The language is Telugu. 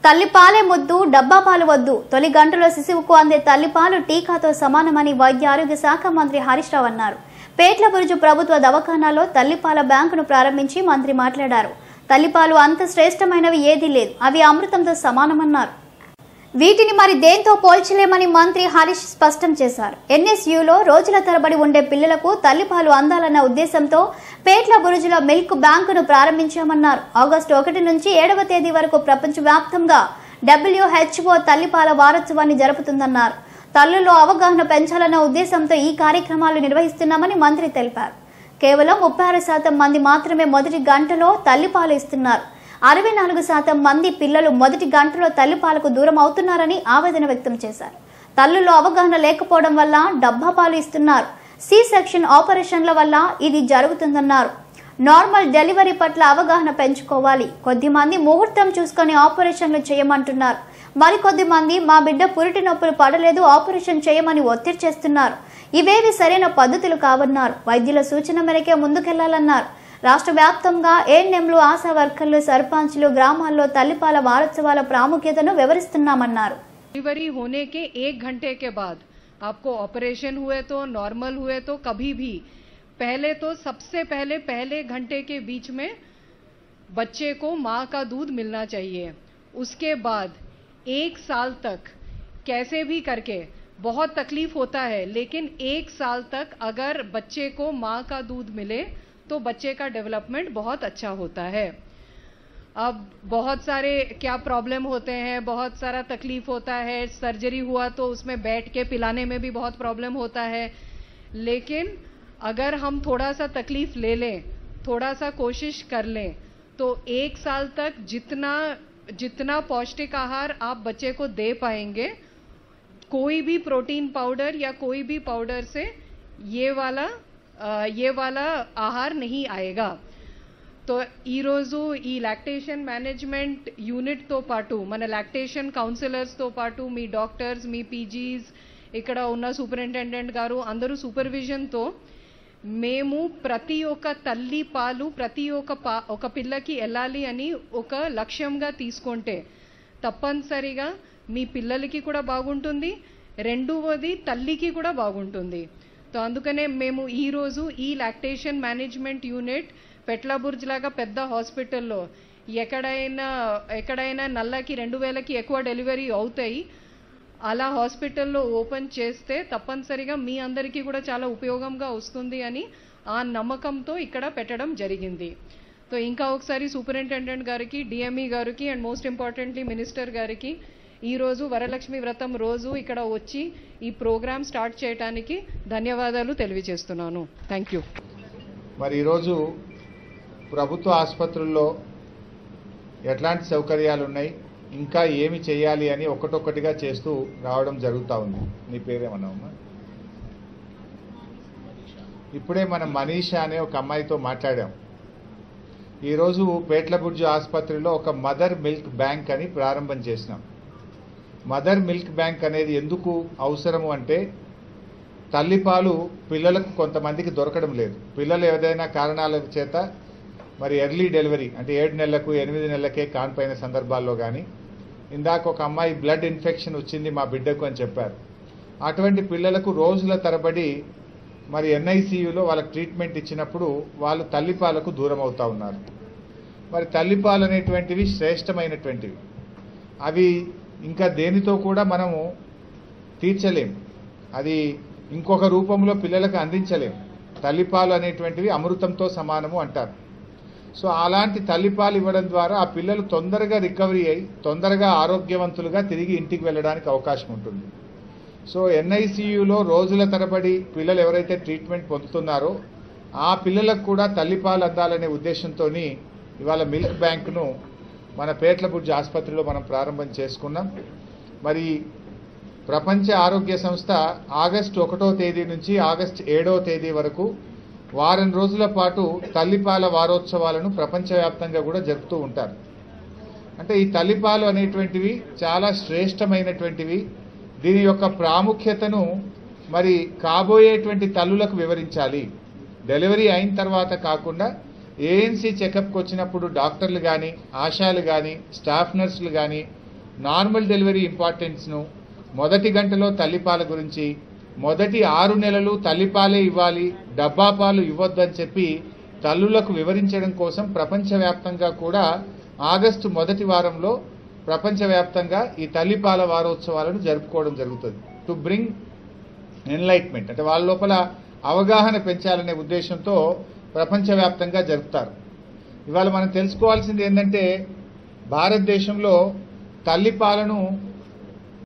తల్లిపాలే ముద్దు డబ్బా పాలు వద్దు తొలి గంటలో శిశువుకు అందే తల్లిపాలు టీకాతో సమానమని వైద్య ఆరోగ్య శాఖ మంత్రి హరీష్ రావు అన్నారు పేట్ల బురుజు ప్రభుత్వ దవాఖానాలో తల్లిపాల బ్యాంకును ప్రారంభించి మంత్రి మాట్లాడారు తల్లిపాలు అంత శ్రేష్టమైనవి ఏదీ లేదు అవి అమృతంతో సమానమన్నారు వీటిని మరి దేంతో పోల్చలేమని మంత్రి హరీష్ స్పష్టం చేశారు ఎన్ఎస్యులో రోజుల తరబడి ఉండే పిల్లలకు తల్లిపాలు అందాలన్న ఉద్దేశంతో పేట్ల బురుజుల మిల్క్ బ్యాంకును ప్రారంభించామన్నారు ఆగస్టు ఒకటి నుంచి ఏడవ తేదీ వరకు ప్రపంచవ్యాప్తంగా డబ్ల్యూహెచ్ఓ తల్లిపాల వారోత్సవాన్ని జరుపుతుందన్నారు తల్లుల్లో అవగాహన పెంచాలన్న ఉద్దేశంతో ఈ కార్యక్రమాలు నిర్వహిస్తున్నామని మంత్రి తెలిపారు కేవలం ముప్పై ఆరు శాతం మంది మాత్రమే మొదటి గంటలో తల్లిపాలు ఇస్తున్నారు అరవై నాలుగు శాతం మంది పిల్లలు మొదటి గంటలో తల్లిపాలకు దూరం అవుతున్నారని ఆవేదన వ్యక్తం చేశారు తల్లుల్లో అవగాహన లేకపోవడం వల్ల డబ్బా పాలు ఇస్తున్నారు సి సెక్షన్ ఆపరేషన్ల వల్ల ఇది జరుగుతుందన్నారు నార్మల్ డెలివరీ పట్ల అవగాహన పెంచుకోవాలి కొద్ది మంది ముహూర్తం చూసుకొని ఆపరేషన్లు చేయమంటున్నారు మరికొద్ది మంది మా బిడ్డ పురిటి నొప్పులు పడలేదు ఆపరేషన్ చేయమని ఒత్తిడి చేస్తున్నారు ఇవేవి సరైన పద్ధతులు కావన్నారు వైద్యుల సూచన మేరకే ముందుకెళ్లాలన్నారు రాష్ట్ర వ్యాప్తంగా ఏఎన్ఎంలు ఆశా వర్కర్లు సర్పంచ్లు గ్రామాల్లో తల్లిపాల వారోత్సవాల ప్రాముఖ్యతను వివరిస్తున్నామన్నారు डिलीवरी होने के एक घंटे के बाद आपको ऑपरेशन हुए तो नॉर्मल हुए तो कभी भी पहले तो सबसे पहले पहले घंटे के बीच में बच्चे को माँ का दूध मिलना चाहिए उसके बाद एक साल तक कैसे भी करके बहुत तकलीफ होता है लेकिन एक साल तक अगर बच्चे को माँ का दूध मिले तो बच्चे का डेवलपमेंट बहुत अच्छा होता है अब बहुत सारे क्या प्रॉब्लम होते हैं बहुत सारा तकलीफ होता है सर्जरी हुआ तो उसमें बैठ के पिलाने में भी बहुत प्रॉब्लम होता है लेकिन अगर हम थोड़ा सा तकलीफ ले लें थोड़ा सा कोशिश कर लें तो एक साल तक जितना जितना पौष्टिक आहार आप बच्चे को दे पाएंगे कोई भी प्रोटीन पाउडर या कोई भी पाउडर से ये वाला अ, ये वाला आहार नहीं आएगा సో ఈరోజు ఈ లాక్టేషన్ మేనేజ్మెంట్ యూనిట్తో పాటు మన లాక్టేషన్ కౌన్సిలర్స్తో పాటు మీ డాక్టర్స్ మీ పీజీస్ ఇక్కడ ఉన్న సూపరింటెండెంట్ గారు అందరూ సూపర్విజన్తో మేము ప్రతి ఒక్క తల్లి పాలు ప్రతి ఒక్క పా ఒక పిల్లకి వెళ్ళాలి అని ఒక లక్ష్యంగా తీసుకుంటే తప్పనిసరిగా మీ పిల్లలకి కూడా బాగుంటుంది రెండవది తల్లికి కూడా బాగుంటుంది సో అందుకనే మేము ఈరోజు ఈ లాక్టేషన్ మేనేజ్మెంట్ యూనిట్ పెట్లాబుర్జ్ లాగా పెద్ద హాస్పిటల్లో ఎక్కడైనా ఎక్కడైనా నల్లకి రెండు వేలకి ఎక్కువ డెలివరీ అవుతాయి అలా హాస్పిటల్లో ఓపెన్ చేస్తే తప్పనిసరిగా మీ అందరికీ కూడా చాలా ఉపయోగంగా వస్తుంది అని ఆ నమ్మకంతో ఇక్కడ పెట్టడం జరిగింది సో ఇంకా ఒకసారి సూపరింటెండెంట్ గారికి డిఎంఈ గారికి అండ్ మోస్ట్ ఇంపార్టెంట్లీ మినిస్టర్ గారికి ఈరోజు వరలక్ష్మి వ్రతం రోజు ఇక్కడ వచ్చి ఈ ప్రోగ్రామ్ స్టార్ట్ చేయడానికి ధన్యవాదాలు తెలియజేస్తున్నాను థ్యాంక్ యూ మరి ఈరోజు ప్రభుత్వ ఆసుపత్రుల్లో ఎట్లాంటి సౌకర్యాలు ఉన్నాయి ఇంకా ఏమి చేయాలి అని ఒక్కటొక్కటిగా చేస్తూ రావడం జరుగుతూ ఉంది నీ పేరేమన్నావమ్మా ఇప్పుడే మనం మనీషా అనే ఒక అమ్మాయితో మాట్లాడాం ఈరోజు పేట్లబుర్జు ఆసుపత్రిలో ఒక మదర్ మిల్క్ బ్యాంక్ అని ప్రారంభం చేసినాం మదర్ మిల్క్ బ్యాంక్ అనేది ఎందుకు అవసరము అంటే తల్లిపాలు పిల్లలకు కొంతమందికి దొరకడం లేదు పిల్లలు ఏదైనా కారణాల చేత మరి ఎర్లీ డెలివరీ అంటే ఏడు నెలలకు ఎనిమిది నెలలకే కాన్పోయిన సందర్భాల్లో కానీ ఇందాక ఒక అమ్మాయి బ్లడ్ ఇన్ఫెక్షన్ వచ్చింది మా బిడ్డకు అని చెప్పారు అటువంటి పిల్లలకు రోజుల తరబడి మరి ఎన్ఐసియులో వాళ్ళకి ట్రీట్మెంట్ ఇచ్చినప్పుడు వాళ్ళు తల్లిపాలకు దూరం అవుతా ఉన్నారు మరి తల్లిపాలు అనేటువంటివి శ్రేష్టమైనటువంటివి అవి ఇంకా దేనితో కూడా మనము తీర్చలేం అది ఇంకొక రూపంలో పిల్లలకు అందించలేం తల్లిపాలు అనేటువంటివి అమృతంతో సమానము అంటారు సో అలాంటి తల్లిపాలు ఇవ్వడం ద్వారా ఆ పిల్లలు తొందరగా రికవరీ అయి తొందరగా ఆరోగ్యవంతులుగా తిరిగి ఇంటికి వెళ్ళడానికి అవకాశం ఉంటుంది సో ఎన్ఐసియులో రోజుల తరబడి పిల్లలు ఎవరైతే ట్రీట్మెంట్ పొందుతున్నారో ఆ పిల్లలకు కూడా తల్లిపాలు అందాలనే ఉద్దేశంతో ఇవాళ మిల్క్ బ్యాంక్ను మన పేట్లబుర్జి ఆసుపత్రిలో మనం ప్రారంభం చేసుకున్నాం మరి ప్రపంచ ఆరోగ్య సంస్థ ఆగస్టు ఒకటో తేదీ నుంచి ఆగస్టు ఏడవ తేదీ వరకు వారం రోజుల పాటు తల్లిపాల వారోత్సవాలను ప్రపంచవ్యాప్తంగా కూడా జరుపుతూ ఉంటారు అంటే ఈ తల్లిపాలు అనేటువంటివి చాలా శ్రేష్టమైనటువంటివి దీని యొక్క ప్రాముఖ్యతను మరి కాబోయేటువంటి తల్లులకు వివరించాలి డెలివరీ అయిన తర్వాత కాకుండా ఏఎన్సీ చెకప్కి వచ్చినప్పుడు డాక్టర్లు కానీ ఆశాలు కానీ స్టాఫ్ నర్సులు కానీ నార్మల్ డెలివరీ ఇంపార్టెన్స్ను మొదటి గంటలో తల్లిపాల గురించి మొదటి ఆరు నెలలు తల్లిపాలే ఇవ్వాలి డబ్బా పాలు ఇవ్వొద్దని చెప్పి తల్లులకు వివరించడం కోసం ప్రపంచవ్యాప్తంగా కూడా ఆగస్టు మొదటి వారంలో ప్రపంచవ్యాప్తంగా ఈ తల్లిపాల వారోత్సవాలను జరుపుకోవడం జరుగుతుంది టు బ్రింగ్ ఎన్లైట్మెంట్ అంటే వాళ్ళ లోపల అవగాహన పెంచాలనే ఉద్దేశంతో ప్రపంచవ్యాప్తంగా జరుపుతారు ఇవాళ మనం తెలుసుకోవాల్సింది ఏంటంటే భారతదేశంలో తల్లిపాలను